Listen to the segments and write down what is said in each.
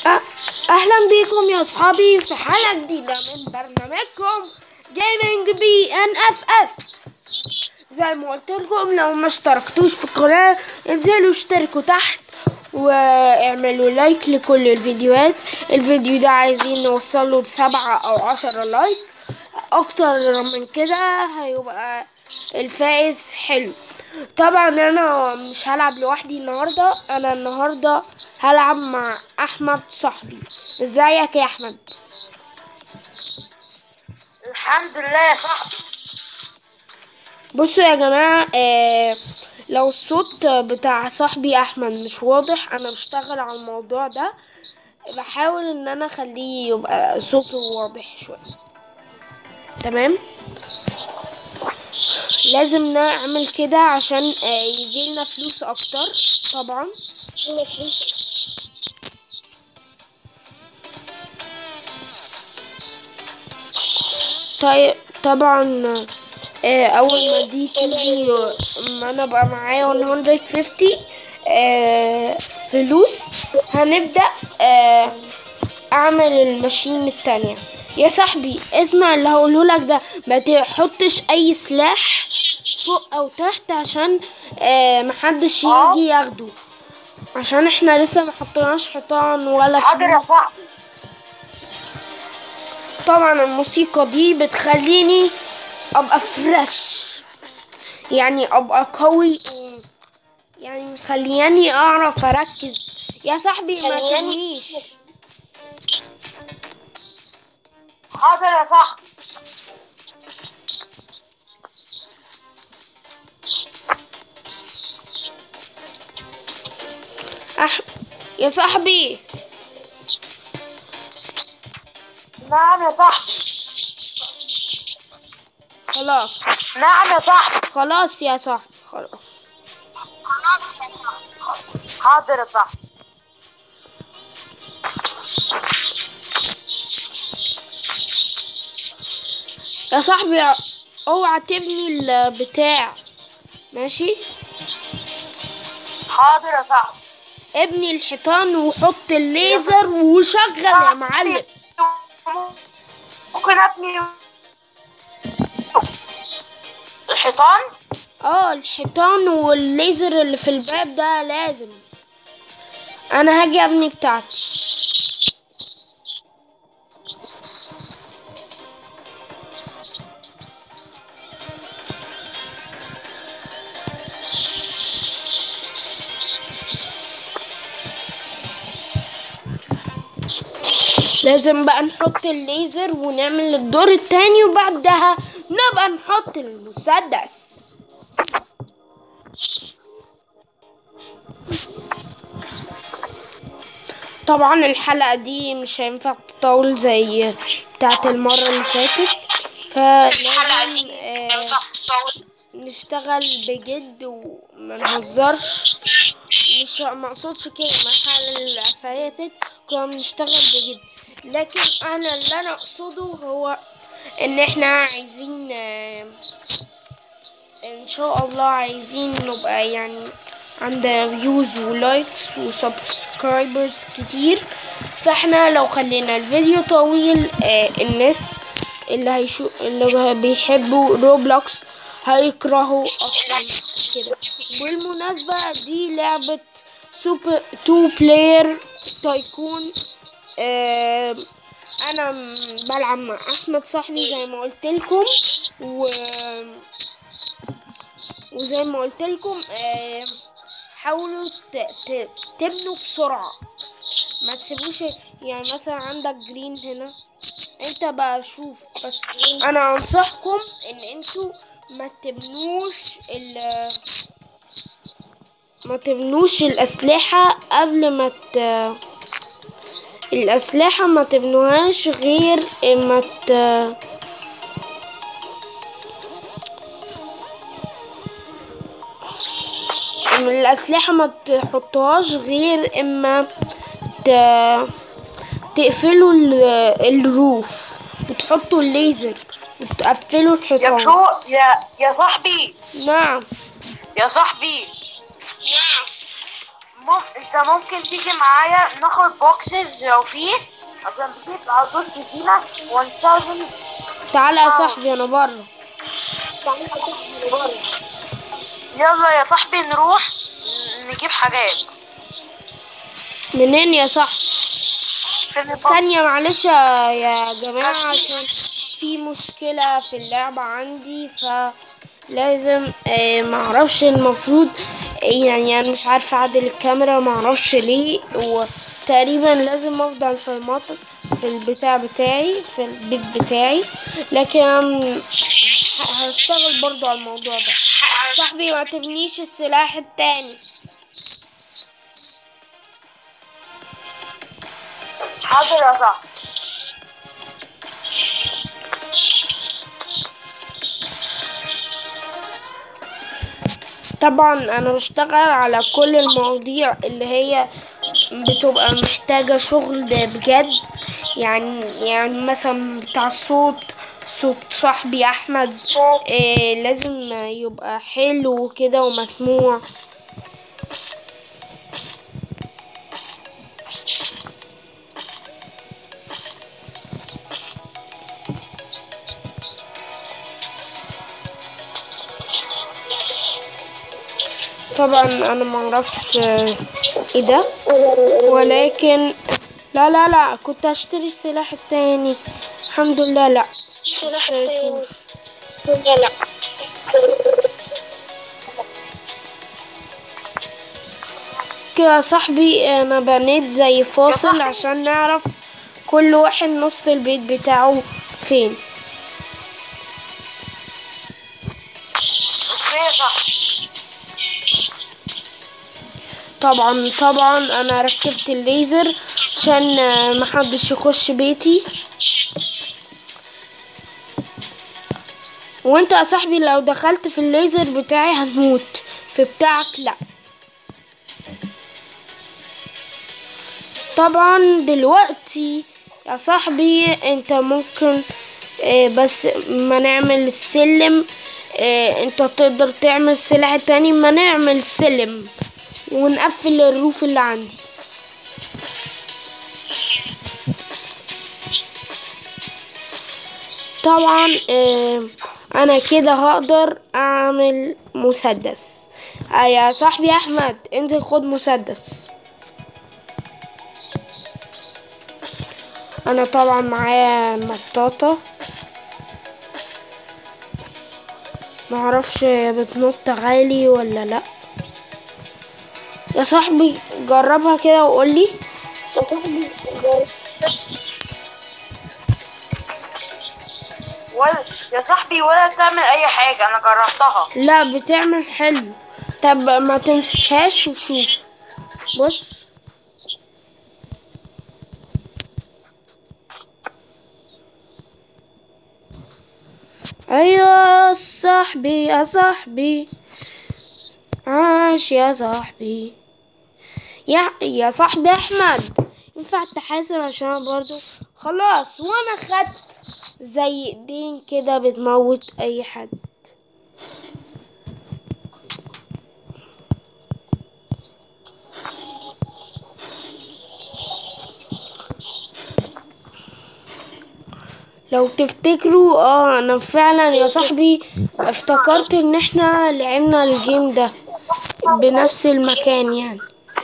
أ- اهلا بيكم يا اصحابي في حلقه جديده من برنامجكم جيمنج بي ان اف اف زي ما قلت لكم لو ما اشتركتوش في القناه انزلوا اشتركوا تحت واعملوا لايك لكل الفيديوهات الفيديو ده عايزين نوصله لسبعة او عشرة لايك اكتر من كده هيبقى الفائز حلو طبعا انا مش هلعب لوحدي النهارده انا النهارده هلعب مع احمد صاحبي ازيك يا احمد الحمد لله يا صاحبي بصوا يا جماعه آه لو الصوت بتاع صاحبي احمد مش واضح انا بشتغل على الموضوع ده بحاول ان انا اخليه يبقى صوته واضح شويه تمام لازم نعمل كده عشان آه، يجيلنا فلوس اكتر طبعا طيب طبعا آه، اول ما دي تيجي ما انا بقى معايا 150 آه، فلوس هنبدأ آه، اعمل الماشين التانية يا صاحبي اسمع اللي هقوله لك ده ما تحطش اي سلاح فوق او تحت عشان آه، محدش يجي ياخده عشان احنا لسه ما حطيناش حيطان ولا حاضر يا فلوس. صاحبي طبعا الموسيقى دي بتخليني ابقى فريش يعني ابقى قوي و- يعني مخلياني اعرف اركز يا صاحبي ما خلياني- ترميش حاضر يا صاحبي أح... يا صاحبي نعم يا صاحبي خلاص نعم يا صاحبي خلاص يا صاحبي خلاص حاضر يا صاحبي يا صاحبي اوعى تبني البتاع ماشي حاضر يا صاحبي ابني الحيطان وحط الليزر وشغل يا معلم ممكن ابني الحيطان اه الحيطان والليزر اللي في الباب ده لازم انا هاجي ابني بتاعتي لازم بقى نحط الليزر ونعمل الدور التاني وبعدها نبقى نحط المسدس طبعا الحلقة دي مش هينفع تطول زي بتاعت المرة اللي فاتت فلازم آه، نشتغل بجد وما نهزرش مش ما اقصدش كده المرحلة اللي فاتت كنا بنشتغل بجد لكن انا اللي انا اقصده هو ان احنا عايزين آه، ان شاء الله عايزين نبقى يعني عندنا فيوز ولايكس وسبسكرايبرز كتير فاحنا لو خلينا الفيديو طويل آه الناس اللي هيشو اللي بيحبوا روبلوكس هيكرهوا اصلا كده بالمناسبة دي لعبة سوبر تو بلاير تايكون آه انا م- بلعب مع احمد صاحبي زي ما قلت لكم و وزي ما قلت لكم آه حاولوا ت... ت... تبنوا بسرعة ما تسيبوش يعني مثلا عندك جرين هنا انت بقى شوف بس انا انصحكم ان انتوا ما تبنوش ال ما تبنوش الاسلحة قبل ما ت... الاسلحة ما تبنوهاش غير اما ت... الأسلحة ما تحطوهاش غير إما ت... تقفلوا ال- الروف وتحطوا الليزر وتقفلوا يا الحيطان بشو يا يا صاحبي نعم يا صاحبي مم... انت ممكن تيجي معايا ناخد بوكسز لو فيه عشان بجيب عضوز كتيرة ونستخدم تعالى يا صاحبي انا بره يلا يا صاحبي نروح نجيب حاجات منين يا صاحبي فين البوكس؟ ثانية معلش يا يا جماعة عشان في مشكلة في اللعبة عندي فلازم آه، معرفش المفروض يعني انا مش عارفة اعدل الكاميرا معرفش ليه وتقريبا لازم افضل في المطر في البتاع بتاعي في البيت بتاعي لكن أنا ه- هشتغل برضو على الموضوع ده صاحبي ما تبنيش السلاح التاني حاضر يا صاحبي طبعا انا بشتغل على كل المواضيع اللي هي بتبقى محتاجة شغل ده بجد يعني يعني مثلا بتاع الصوت صوت صاحبي احمد إيه لازم يبقى حلو كده ومسموع طبعا انا معرفش آه، ايه ده ولكن لا لا لا كنت هشتري السلاح التاني الحمد لله لا اشتريتهوش. لا كده يا صاحبي انا بنيت زي فاصل عشان نعرف كل واحد نص البيت بتاعه فين اوكي يا صاحبي طبعا طبعا انا ركبت الليزر عشان آه، محدش يخش بيتي وانت يا صاحبي لو دخلت في الليزر بتاعي هتموت في بتاعك لا طبعا دلوقتي يا صاحبي انت ممكن آه، بس ما نعمل السلم آه، انت تقدر تعمل سلاح تاني ما نعمل سلم ونقفل الروف اللي عندي طبعا آه، انا كده هقدر اعمل مسدس آه، يا صاحبي احمد انزل خد مسدس انا طبعا معايا مطاطة معرفش بتنط عالي ولا لا يا صاحبي جربها كده وقولي ولا يا صاحبي ولا تعمل اي حاجة انا جربتها لا بتعمل حلو طب ما تمسكهاش وشوف بص ايوه يا صاحبي يا صاحبي عاش يا صاحبي يا يا صاحبي احمد ينفع تحاسب عشان أنا برضو خلاص وانا خدت زي ايدين كده بتموت اي حد لو تفتكروا اه انا فعلا يا صاحبي افتكرت ان احنا لعبنا الجيم ده بنفس المكان يعني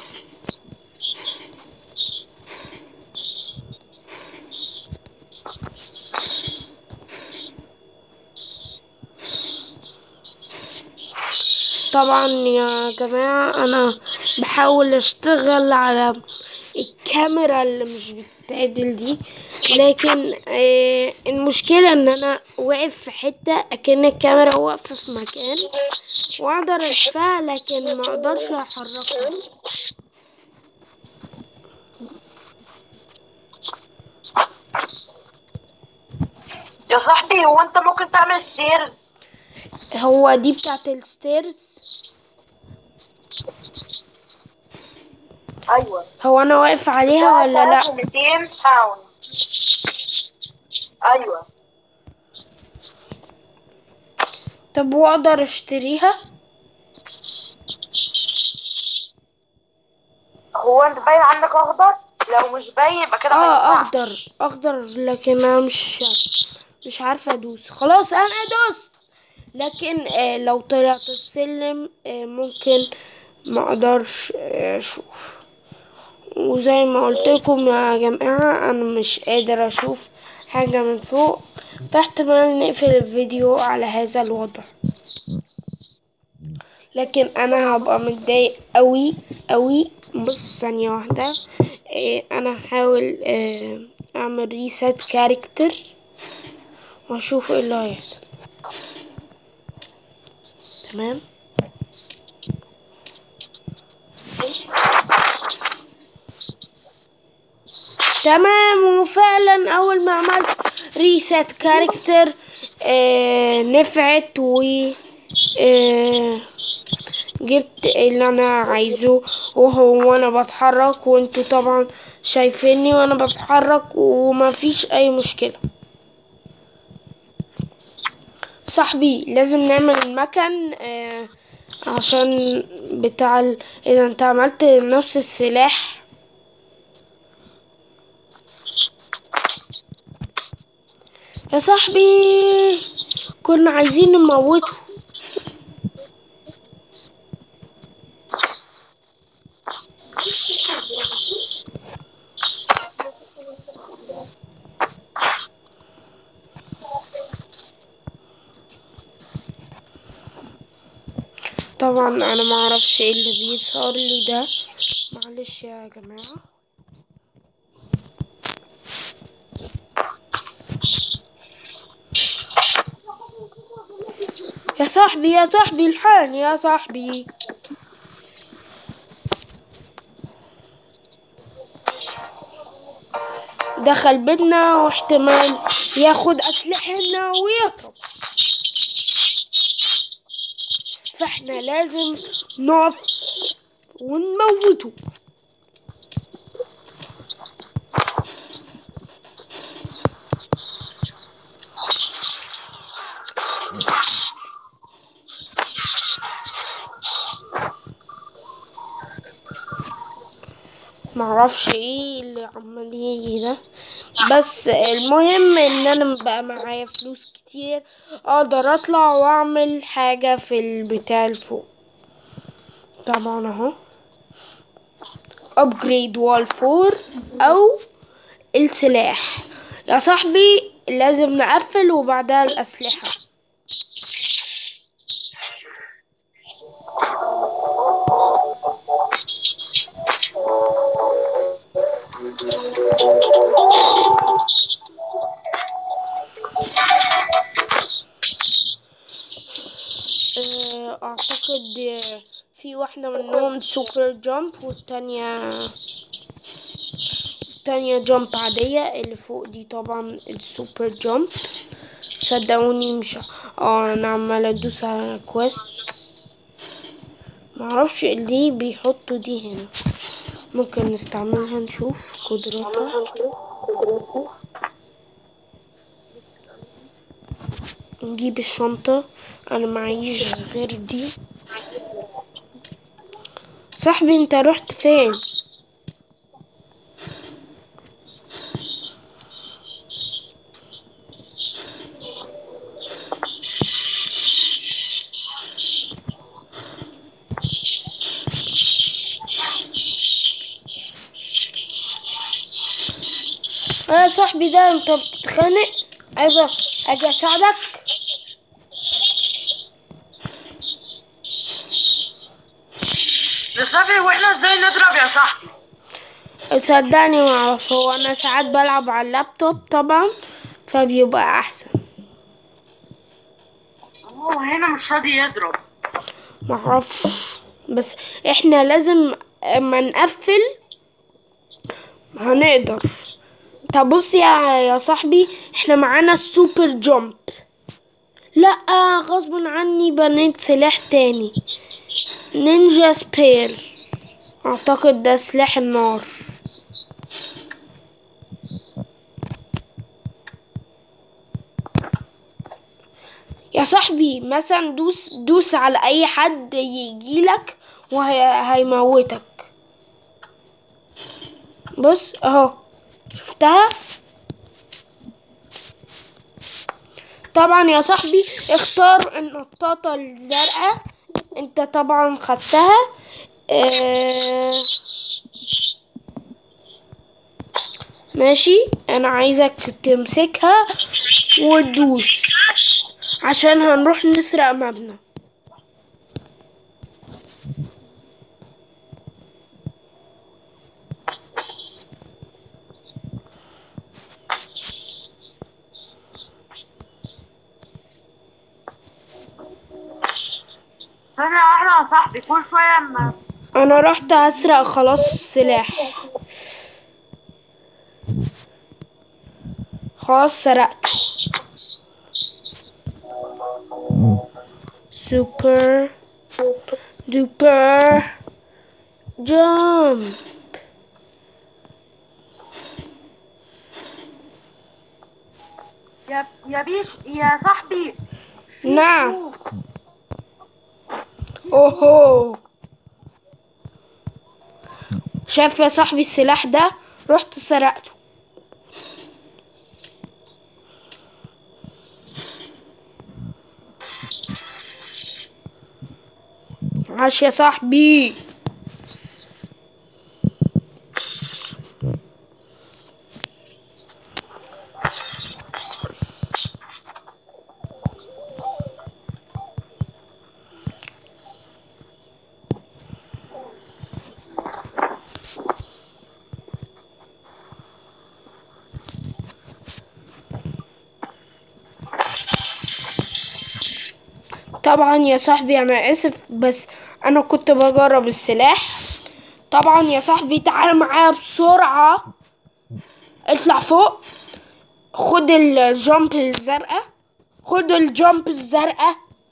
طبعا يا جماعة انا بحاول اشتغل على الكاميرا اللي مش بتعدل دي لكن آه المشكلة ان انا واقف في حتة اكن الكاميرا واقفة في مكان واقدر الفها لكن ما اقدرش احركها يا صاحبي هو انت ممكن تعمل ستيرز هو دي بتاعت الستيرز ايوه هو انا واقف عليها ولا لا 200 باوند ايوه طب واقدر اشتريها هو انت باين عندك اخضر لو مش باين يبقى كده ما اه ينفعش. اخضر اخضر لكن انا مش مش عارفه ادوس خلاص انا ادوس لكن آه لو طلعت السلم آه ممكن ما اقدرش آه، اشوف وزي ما قلت لكم يا جماعه انا مش قادر اشوف حاجه من فوق فاحتمال نقفل الفيديو على هذا الوضع لكن انا هبقى متضايق قوي قوي بص ثانية واحدة إيه انا هحاول إيه اعمل ريسات كاركتر واشوف ايه اللي هيحصل تمام تمام وفعلا اول ما عملت ريسات كاركتر إيه نفعت و إيه جبت اللي انا عايزه وهو وانا بتحرك وانتوا طبعا شايفيني وانا بتحرك ومفيش اي مشكلة صاحبي لازم نعمل المكن آه عشان بتاع ال... اذا انت عملت نفس السلاح يا صاحبي كنا عايزين نموته طبعا انا ما اعرفش ايه اللي بيظهر لي ده معلش يا جماعه يا صاحبي يا صاحبي الحقني يا صاحبي دخل بيتنا واحتمال ياخد اسلحتنا ويهرب فاحنا لازم نقف ونموته معرفش ايه اللي عمال يجي ده بس المهم ان انا بقى معايا فلوس كتير اقدر اطلع واعمل حاجة في البتاع الفوق طبعا اهو upgrade wall 4 او السلاح يا صاحبي لازم نقفل وبعدها الاسلحة آه، اعتقد آه، في واحدة منهم سوبر جامب والتانية التانية جامب عادية اللي فوق دي طبعا السوبر جامب صدقوني مش اه انا عمالة ادوس على كويست معرفش دي بيحطوا دي هنا ممكن نستعملها نشوف قدرتها نجيب الشنطة انا معيش غير دي صاحبي انت رحت فين يا صاحبي ده انت بتتخانق عايز اجي اساعدك نسافر واحنا ازاي نضرب يا صاحبي صدقني ما اعرف هو انا ساعات بلعب على اللابتوب طبعا فبيبقى احسن هو هنا مش راضي يضرب ما اعرفش بس احنا لازم اما نقفل هنقدر طب بص يا يا صاحبي احنا معانا السوبر جامب لا غصب عني بنيت سلاح تاني نينجا سبير اعتقد ده سلاح النار يا صاحبي مثلا دوس دوس على اي حد يجيلك وهيموتك بص اهو شفتها طبعا يا صاحبي اختار النطاطة الزرقاء انت طبعا خدتها اه ماشي انا عايزك تمسكها وتدوس عشان هنروح نسرق مبنى ثانية واحدة يا صاحبي كل شوية اما انا رحت اسرق خلاص السلاح خلاص سرقت سوبر دوبر جامب يا يا بيش يا صاحبي نعم اوهو شايف يا صاحبي السلاح ده رحت سرقته عاش يا صاحبي طبعا يا صاحبي انا اسف بس انا كنت بجرب السلاح طبعا يا صاحبي تعال معايا بسرعة اطلع فوق خد الجامب الزرقاء خد الجامب الزرقاء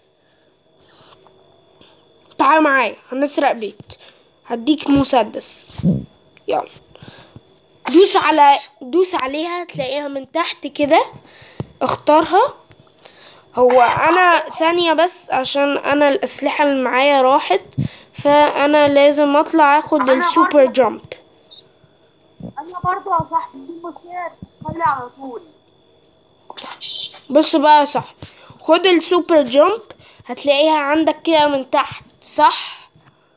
تعال معايا هنسرق بيت هديك مسدس يلا دوس على دوس عليها تلاقيها من تحت كده اختارها هو انا ثانية بس عشان انا الاسلحة اللي معايا راحت فانا لازم اطلع اخد أنا السوبر برضه. جامب انا برضو يا صاحبي دي مشكلة خلي على طول بص بقى يا صاحبي خد السوبر جامب هتلاقيها عندك كده من تحت صح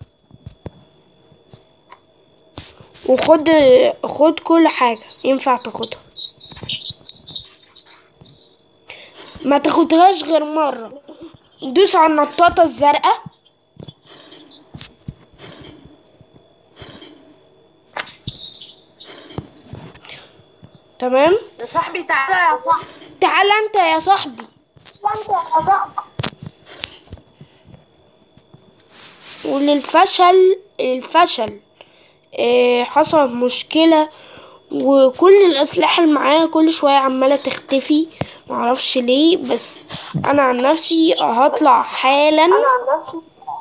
وخد خد كل حاجة ينفع تاخدها ما تاخدهاش غير مرة دوس على النطاطة الزرقاء تمام يا صاحبي تعالى يا صاحبي تعال انت يا صاحبي انت يا صاحبي وللفشل الفشل إيه حصل مشكلة وكل الأسلحة اللي معايا كل شوية عمالة تختفي معرفش ليه بس أنا عن نفسي هطلع حالا انا عن نفسي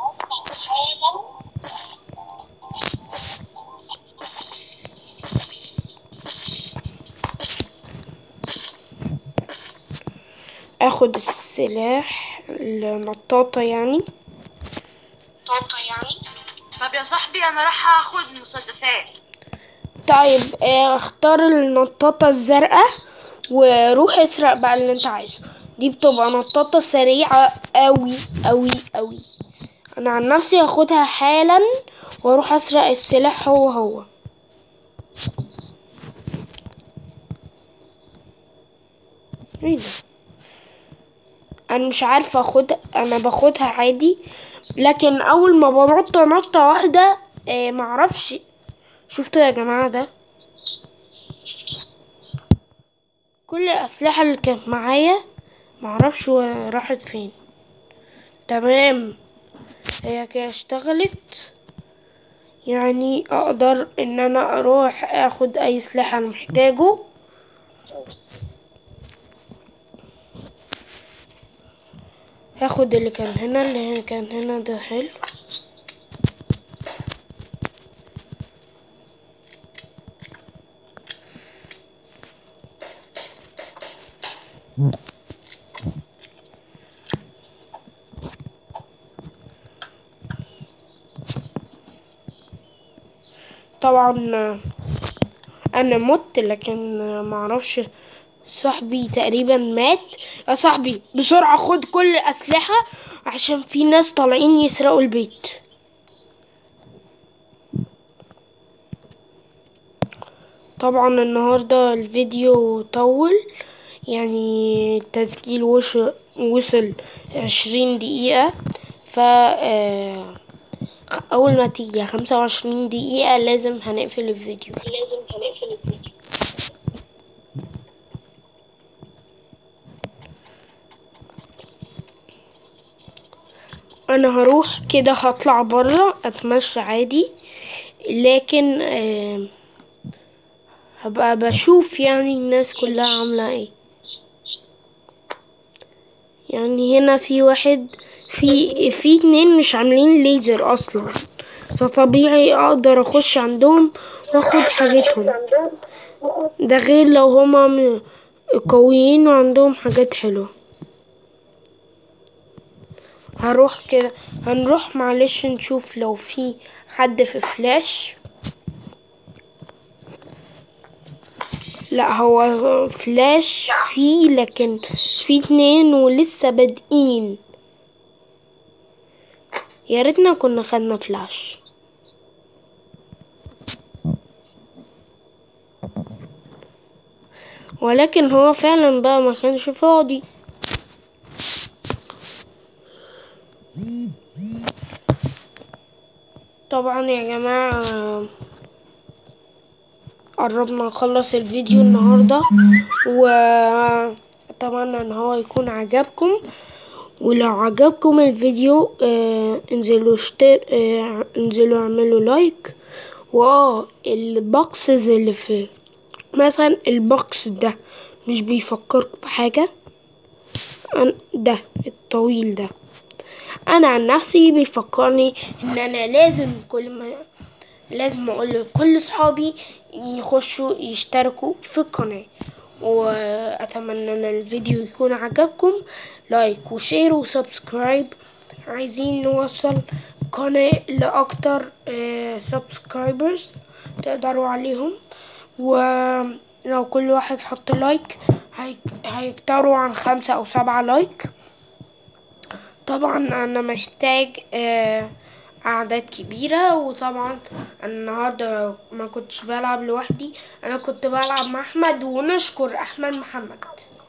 اخد السلاح النطاطة يعني طب يا صاحبي انا راح اخد مسدسات طيب آه، اختار النطاطة الزرقاء وروح اسرق بقى اللي انت عايزه دي بتبقى نطاطة سريعة قوي قوي قوي انا عن نفسي هاخدها حالا واروح اسرق السلاح هو هو ايه ده انا مش عارفه اخدها انا باخدها عادي لكن اول ما بنط نطه واحده آه، معرفش شفتوا يا جماعة ده كل الأسلحة اللي كانت معايا معرفش و- راحت فين تمام هي كده اشتغلت يعني اقدر ان انا اروح اخد اي سلاح انا محتاجه هاخد اللي كان هنا اللي كان هنا ده حلو طبعا انا مت لكن معرفش صاحبي تقريبا مات يا صاحبي بسرعة خد كل الأسلحة عشان في ناس طالعين يسرقوا البيت طبعا النهاردة الفيديو طول يعني التسجيل وش وصل عشرين دقيقة ف آه، أول ما تيجي خمسة وعشرين دقيقة لازم هنقفل الفيديو لازم هنقفل الفيديو انا هروح كده هطلع برا اتمشى عادي لكن آه هبقى بشوف يعني الناس كلها عاملة ايه يعني هنا في واحد في في اتنين مش عاملين ليزر اصلا فطبيعي اقدر اخش عندهم واخد حاجتهم ده غير لو هما م- قويين وعندهم حاجات حلوة هروح كده هنروح معلش نشوف لو في حد في فلاش لا هو فلاش فيه لكن في اتنين ولسه بادئين يا ريتنا كنا خدنا فلاش ولكن هو فعلا بقى ما كانش فاضي طبعا يا جماعة قربنا نخلص الفيديو النهاردة وأتمنى ان هو يكون عجبكم ولو عجبكم الفيديو آه انزلوا اشتر آه انزلوا اعملوا لايك واه البوكسز اللي في مثلا البوكس ده مش بيفكركم بحاجة أن- ده الطويل ده انا عن نفسي بيفكرني ان انا لازم كل ما لازم اقول لكل صحابي يخشوا يشتركوا في القناة واتمنى ان الفيديو يكون عجبكم لايك وشير وسبسكرايب عايزين نوصل قناة لاكتر سبسكرايبرز تقدروا عليهم ولو كل واحد حط لايك هيك- هيكتروا عن خمسة او سبعة لايك طبعا انا محتاج آه، اعداد كبيرة وطبعا النهاردة ما كنتش بلعب لوحدي انا كنت بلعب مع احمد ونشكر احمد محمد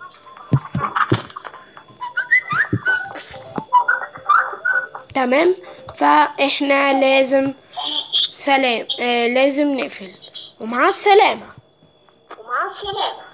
تمام فاحنا لازم سلام آه لازم نقفل ومع السلامة ومع السلامة